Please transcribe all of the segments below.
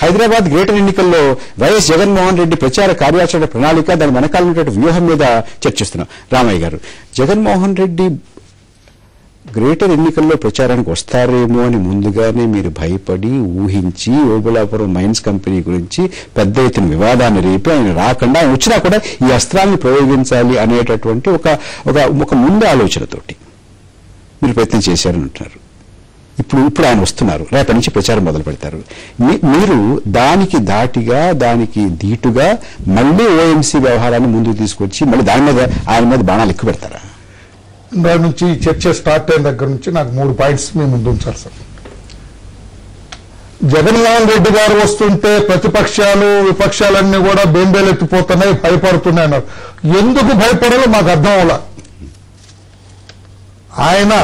Hyderabad greater ఎన్నికల్లో YS Jaganmohan Reddy ప్రచార కార్యాచరణ ప్రణాళిక దాని వెనకాల ఉన్నటువంటి వ్యూహం మీద చర్చిస్తున్నాం రామయ్య గారు జగన్మోహన్ రెడ్డి గ్రేటర్ ఎన్నికల్లో ప్రచారానికి వస్తారేమో అని ముందుగానే మీరు భయపడి ఊహించి ఓబులాపురం మైన్స్ కంపెనీ గురించి పెద్ద ఎత్తున వివాదాన్ని రేపి ఆయన రాకుండా ఆయన వచ్చినా కూడా ఈ అస్త్రాన్ని ప్రయోగించాలి అనేటటువంటి ఒక ఒక ఒక ముందు ఆలోచనతోటి మీరు ప్రయత్నం చేశారని అంటున్నారు ఇప్పుడు ఇప్పుడు ఆయన వస్తున్నారు రేపటి నుంచి ప్రచారం మొదలు పెడతారు మీ- మీరు దానికి దాటిగా దానికి ధీటుగా మళ్ళీ ఓఎంసీ వ్యవహారాన్ని ముందుకు తీసుకొచ్చి మళ్ళీ దాని మీద ఆయన మీద బాణాలు ఎక్కువ పెడతారా దాని నుంచి ఈ చర్చ స్టార్ట్ అయిన దగ్గర నుంచి నాకు మూడు పాయింట్స్ మీ ముందు ఉంచాలి సార్ జగన్మోహన్ రెడ్డి గారు వస్తుంటే ప్రతిపక్షాలు విపక్షాలన్నీ కూడా బెంబేలెత్తిపోతున్నాయి భయపడుతున్నాయి అన్నారు ఎందుకు భయపడాలో మాకు అర్థం అవలా ఆయన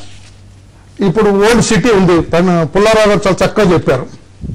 ఇప్పుడు ఓల్డ్ సిటీ ఉంది తను పుల్లారావు గారు చాలా చక్కగా చెప్పారు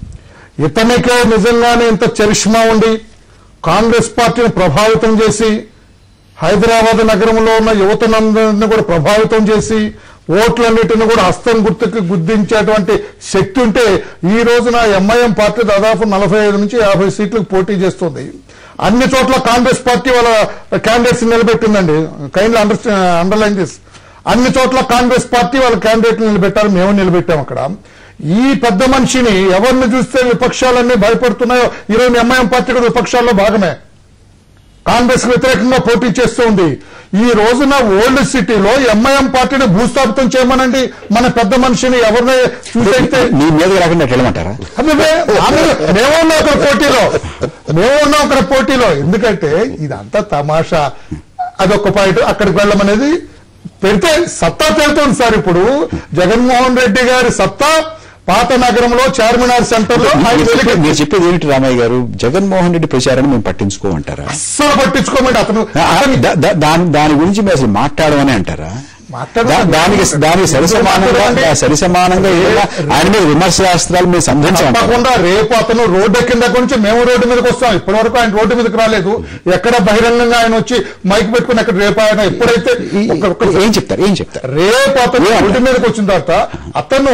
ఇతనికే నిజంగానే ఇంత చరిష్మా ఉండి కాంగ్రెస్ పార్టీని ప్రభావితం చేసి హైదరాబాద్ నగరంలో ఉన్న యువతనందరినీ కూడా ప్రభావితం చేసి ఓట్లన్నిటిని కూడా హస్తం గుర్తుకు గుర్తించేటువంటి శక్తి ఉంటే ఈ రోజున ఎంఐఎం పార్టీ దాదాపు నలభై ఐదు నుంచి యాభై సీట్లకు పోటీ చేస్తుంది అన్ని చోట్ల కాంగ్రెస్ పార్టీ వాళ్ళ క్యాండిడేట్స్ నిలబెట్టిందండి కైండ్లీ అండర్ అండర్లైన్ దిస్ అన్ని చోట్ల కాంగ్రెస్ పార్టీ వాళ్ళ క్యాండిడేట్లు నిలబెట్టారు మేము నిలబెట్టాం అక్కడ ఈ పెద్ద మనిషిని ఎవరిని చూస్తే విపక్షాలన్నీ భయపడుతున్నాయో ఈరోజు ఎంఐఎం పార్టీ కూడా విపక్షాల్లో భాగమే కాంగ్రెస్ వ్యతిరేకంగా పోటీ చేస్తూ ఉంది ఈ రోజున ఓల్డ్ సిటీలో ఎంఐఎం పార్టీని భూస్థాపితం చేయమనండి మన పెద్ద మనిషిని ఎవరిని చూసైతే మీ మీద రాకుండా అట్లా వెళ్ళమంటారా అబ్బబ్బే, ఆమె- మేము ఉన్నాం అక్కడ పోటీలో మేము ఉన్నాం అక్కడ పోటీలో ఎందుకంటే ఇదంతా తమాషా అదొక పాయింట్ అక్కడికి వెళ్ళమనేది పెడితే సత్తా తెలుతుంది సార్ ఇప్పుడు జగన్మోహన్ రెడ్డి గారి సత్తా పాత నగరంలో చార్మినార్ సెంటర్ లో మీరు చెప్పే- మీరు చెప్పేది ఏమిటి రామయ్య గారు జగన్మోహన్ రెడ్డి ప్రచారాన్ని మేము పట్టించుకోమంటారా అస్సలు పట్టించుకోమండి అతను ఆ, దా- దా- దాని దాని గురించి మీరు అసలు మాట్లాడమని అంటారా మాట్లాడమని- దా- దానికి దానికి సరిసమానంగా మాట్లాడమండి. ఆ సరిసమానంగా ఏదైనా ఆయన మీద విమర్శనాస్త్రాలు మీరు సంధించాలంటారా తప్పకుండా రేపు అతను రోడ్డు కింద నుంచి మేము రోడ్డు మీదకి వస్తాం ఇప్పటి వరకు ఆయన రోడ్డు మీదకి రాలేదు ఎక్కడ బహిరంగంగా ఆయన వచ్చి మైక్ పెట్టుకుని అక్కడ రేపు ఆయన ఎప్పుడైతే ఒక- ఒక- ఏం చెప్తారు ఏం చెప్తారు రేపు అతను ఏమంటారు? రోడ్డు మీదకి వచ్చిన తర్వాత అతను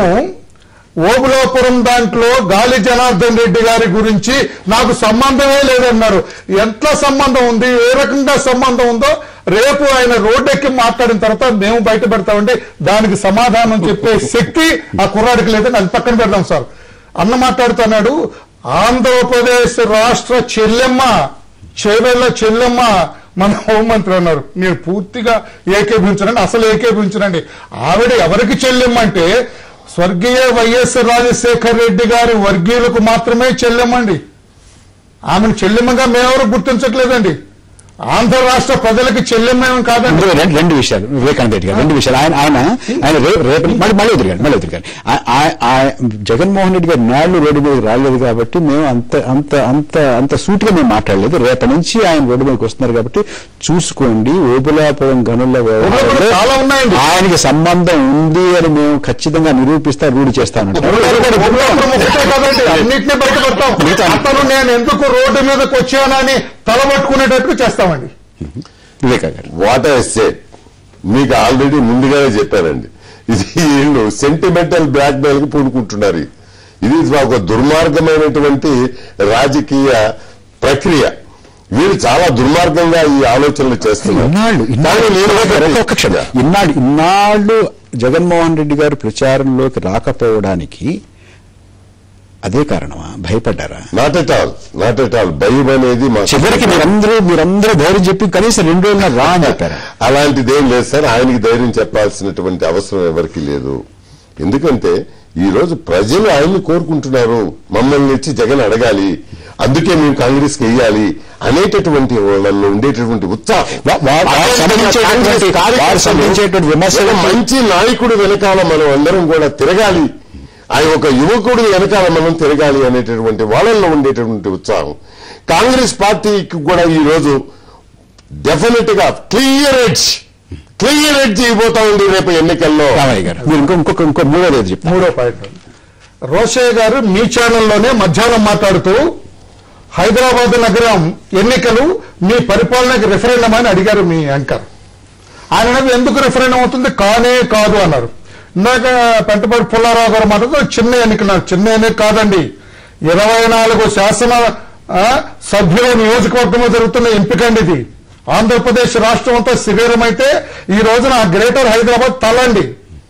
ఓబులాపురం దాంట్లో గాలి జనార్దన్ రెడ్డి గారి గురించి నాకు సంబంధమే లేదన్నారు ఎంత సంబంధం ఉంది ఏ రకంగా సంబంధం ఉందో రేపు ఆయన రోడ్డెక్కి మాట్లాడిన తర్వాత మేము బయట పెడతామంటే దానికి సమాధానం చెప్పే శక్తి ఆ కుర్రాడికి లేదని అది పక్కన పెడదాం సార్ అన్న మాట్లాడుతున్నాడు ఆంధ్రప్రదేశ్ రాష్ట్ర చెల్లెమ్మ చేవేళ్ళ చెల్లెమ్మ మన హోంమంత్రి అన్నారు నేను పూర్తిగా ఏకేభించనండి అసలు ఏకేభించనండి ఆవిడ ఎవరికి చెల్లెమ్మ అంటే స్వర్గీయ వైఎస్ రాజశేఖర్ రెడ్డి గారి వర్గీయులకు మాత్రమే చెల్లెమ్మండి ఆమెను చెల్లెమ్మగా మేమెవరు గుర్తించట్లేదండి ఆంధ్ర రాష్ట్ర ప్రజలకి చెల్లెమ్మేం కాదండి ఇందులో రెండు రెండు విషయాలు వివేకానంద రెడ్డి గారు రెండు విషయాలు ఆయన ఆయన ఆయన రే- రేపు మళ్ళీ మళ్ళీ ఎదురుగారు మళ్ళీ ఎదురుగారు ఆ- ఆ- ఆ జగన్మోహన్ రెడ్డి గారు నాళ్ళు రోడ్డు మీద రాలేదు కాబట్టి మేము అంత అంత అంత అంత సూటిగా మేము మాట్లాడలేదు రేపటి నుంచి ఆయన రోడ్డు మీదకి వస్తున్నారు కాబట్టి చూసుకోండి ఓబులాపురం గనుల వ్యవహారంలో చాలా ఉన్నాయండి. ఆయనకి సంబంధం ఉంది అని మేము ఖచ్చితంగా నిరూపిస్తా రూఢి చేస్తామంటారు ఓబులాపురం ఒకటే కాదండి అన్నింటినీ బయటపడతాం అతను నేను ఎందుకు రోడ్డు మీదకి వచ్చానని తలబట్టుకునేటట్టు చేస్తామండి Viveka garu what I said మీకు ఆల్రెడీ ముందుగానే చెప్పానండి ఇది వీళ్ళు సెంటిమెంటల్ బ్లాక్ మెయిల్ కి పూనుకుంటున్నారు ఇది ఒక దుర్మార్గమైనటువంటి రాజకీయ ప్రక్రియ వీళ్ళు చాలా దుర్మార్గంగా ఈ ఆలోచనలు చేస్తున్నారు ఇన్నాళ్ళు కానీ ఇన్నాళ్ళు నేను ఒక్క- ఒక్క క్షణం. ఇన్నాళ్ళు ఇన్నాళ్ళు జగన్మోహన్ రెడ్డి గారు ప్రచారంలోకి రాకపోవడానికి అదే కారణమా భయపడ్డారా not at all not at all భయం అనేది మా చివరికి మీరందరూ మీరందరూ ధైర్యం చెప్పి కనీసం రెండు రోజుల రా అని చెప్పారు అలాంటిదేం లేదు సార్ ఆయనకి ధైర్యం చెప్పాల్సినటువంటి అవసరం ఎవరికి లేదు ఎందుకంటే ఈ రోజు ప్రజలు ఆయన్ని కోరుకుంటున్నారు మమ్మల్ని ఇచ్చి జగన్ అడగాలి అందుకే మేము కాంగ్రెస్ కి వెయ్యాలి అనేటటువంటి వాళ్ళల్లో ఉండేటటువంటి ఉత్సాహం వా- వా- వారు సంధించేటటువంటి- వారు సంధించేటువంటి విమర్శలు ఒక మంచి నాయకుడు వెనకాల మనం అందరం కూడా తిరగాలి ఆయన ఒక యువకుడు వెనకాల మనం తిరగాలి అనేటటువంటి వాళ్ళల్లో ఉండేటటువంటి ఉత్సాహం కాంగ్రెస్ పార్టీకి కూడా ఈ రోజు డెఫినెట్ గా క్లియర్ ఎడ్జ్ క్లియర్ ఎడ్జ్ ఇవ్వబోతా ఉంది రేపు ఎన్నికల్లో రామయ్య గారు మీరు ఇంకో ఇంకొక ఇంకో మూడోది ఏది చెప్తారు మూడో పాయింట్ రోషయ్య గారు మీ ఛానల్లోనే మధ్యాహ్నం మాట్లాడుతూ హైదరాబాద్ నగరం ఎన్నికలు మీ పరిపాలనకి రిఫరెండం అని అడిగారు మీ యాంకర్ ఆయన అన్నది ఎందుకు రిఫరెండం అవుతుంది కానే కాదు అన్నారు ఇందాక పెంటపాటి పుల్లారావు గారు మాట్లాడుతూ చిన్న ఎన్నిక అన్నారు. చిన్న ఎన్నిక కాదండి ఇరవై నాలుగు శాసన ఆ, సభ్యుల నియోజకవర్గంలో జరుగుతున్న ఎంపికండి ఇది ఆంధ్రప్రదేశ్ రాష్ట్రం అంతా శిబిరమైతే ఈ రోజున ఆ గ్రేటర్ హైదరాబాద్ తలండి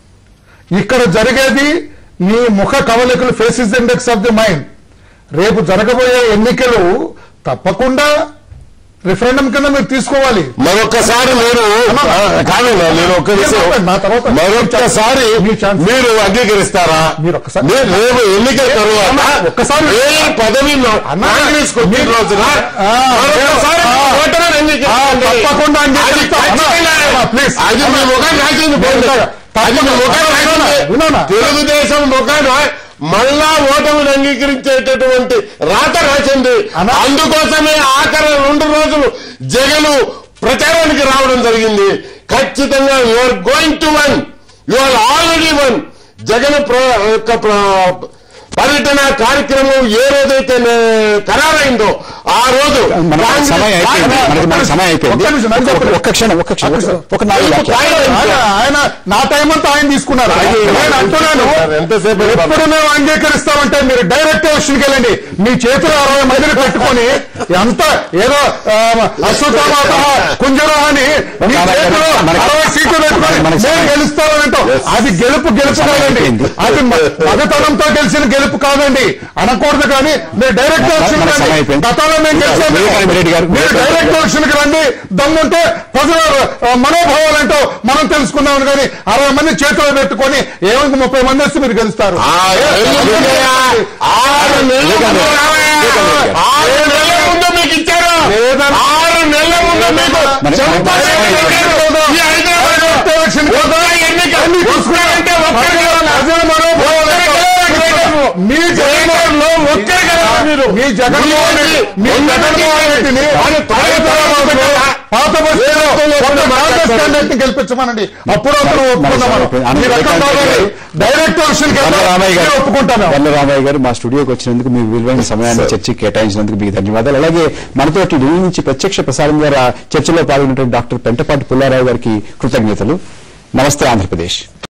ఇక్కడ జరిగేది నీ ముఖ కవలికలు face is index of the mind రేపు జరగబోయే ఎన్నికలు తప్పకుండా రిఫరెండం కింద మీరు తీసుకోవాలి మరొక్కసారి మీరు అమ్మా. ఆ, కాదన్నా నేను ఒక్క విషయం నా తర్వాత- మరొక్కసారి మీ ఛాన్స్. మీరు అంగీకరిస్తారా మీరు ఒక్కసారి- మీరు రేపు ఎన్నికల తర్వాత అమ్మా, ఒక్కసారి- ఏ పదవి అన్నా, కాంగ్రెస్ కొట్టిన మీరు- రోజున ఆ, మరొక్కసారి ఆ, ఓటమిని అంగీకరించండి. ఆ, తప్పకుండా అది అంగీకరిస్తాం. అన్నా, ఖచ్చితంగా- అన్నా, please. అది మీ ముఖం రాసింది పోయింది. అది మీ ముఖం రాసింది. వినోనా? తెలుగుదేశం ముఖాన మళ్ళా ఓటమిని అంగీకరించేటటువంటి రాత రాసింది అన్నా. అందుకోసమే ఆఖరి రెండు రోజులు జగన్ ప్రచారానికి రావడం జరిగింది ఖచ్చితంగా you're going to won you're already won Jagan ప్ర- యొక్క ప్ర- పర్యటన కార్యక్రమం ఏ రోజైతే నే- ఖరారైందో ఆ రోజు మన కాంగ్రెస్ సమయం అయిపోయింది పార్టీ- మనకి మన సమయం అయిపోయింది ఒక్క నిమిషం, నాకు చెప్పండి. ఒక్క క్షణం ఒక్క క్షణం ఒక్క- ఒక నాలుగు ఎందుకు వాక్యాలు. ఆయన- ఆయన ఆయన నా టైం అంతా ఆయన తీసుకున్నారు అది- నేను అంటున్నాను ఎంతసేపు ఎప్పుడు మేము అంగీకరిస్తామంటే మీరు డైరెక్ట్ ఎలక్షన్కి వెళ్ళండి మీ చేతిలో అరవై మందిని పెట్టుకొని ఎంత ఏదో అశ్వతామాత కుంజరా అని మీ చేతిలో మనకి- అరవై సీట్లు పెట్టుకొని మనకి- మేము గెలుస్తామంటాం అది గెలుపు గెలుపు కాదండి అది మ- మగతనంతో గెలిచిన గెలుపు కాదండి అనకూడదు కానీ మీరు డైరెక్ట్ ఎలక్షన్ మనకి సమయం అయిపోయింది. గతంలో మేము గెలిచాము వివేకానంద రెడ్డి గారు- మీరు డైరెక్ట్ ఎలక్షన్ కి రండి దమ్ముంటే ప్రజల ఆ, మనోభావాలు ఏంటో మనం తెలుసుకుందాం కానీ అరవై మంది చేతిలో పెట్టుకొని ఏమైంది ముప్పై మంది వస్తే మీరు గెలుస్తారు ఆ, ఎందుకు ఉన్నాయా? ఆరు నెలల ముందు రావయ్యా. ఆరు నెలల ముందు మీకు ఇచ్చారు లేదన్న. ఆరు నెలల ముందు మీకు మరి- చెప్తారు. ఈ హైదరాబాద్ లో ఎలక్షన్ ఒక్క ఎన్నిక అన్ని ఒక్క చూసుకున్నాం. అంటే ఒక్కరు గెలవాలి. ప్రజల మనోభావాలు ఏంటో మీ జగన్మోహన్ లో ఒక్కరు గెలవాలి మీరు. మీ జగన్మోహన్ రెడ్డి మీ జగన్మోహన్ రెడ్డిని ఆయన తాగేతనం పెట్టాలా? పాత బస్తీలో ఒక కాంగ్రెస్ క్యాండిడేట్ ని గెలిపించమనండి అప్పుడు అతను ఒప్పుకుందాం మనం. ఈ రకం కావాలి డైరెక్ట్ ఎలక్షన్ కి గల్ల రామయ్య గారు ఒప్పుకుంటాను గల్ల రామయ్య గారు మా స్టూడియోకి వచ్చినందుకు మీ విలువైన సమయాన్ని చర్చకి కేటాయించినందుకు మీకు ధన్యవాదాలు అలాగే మనతో ఢిల్లీ నుంచి ప్రత్యక్ష ప్రసారం ద్వారా చర్చలో పాల్గొన్నటువంటి డాక్టర్ పెంటపాటి పుల్లారావు గారికి కృతజ్ఞతలు నమస్తే ఆంధ్రప్రదేశ్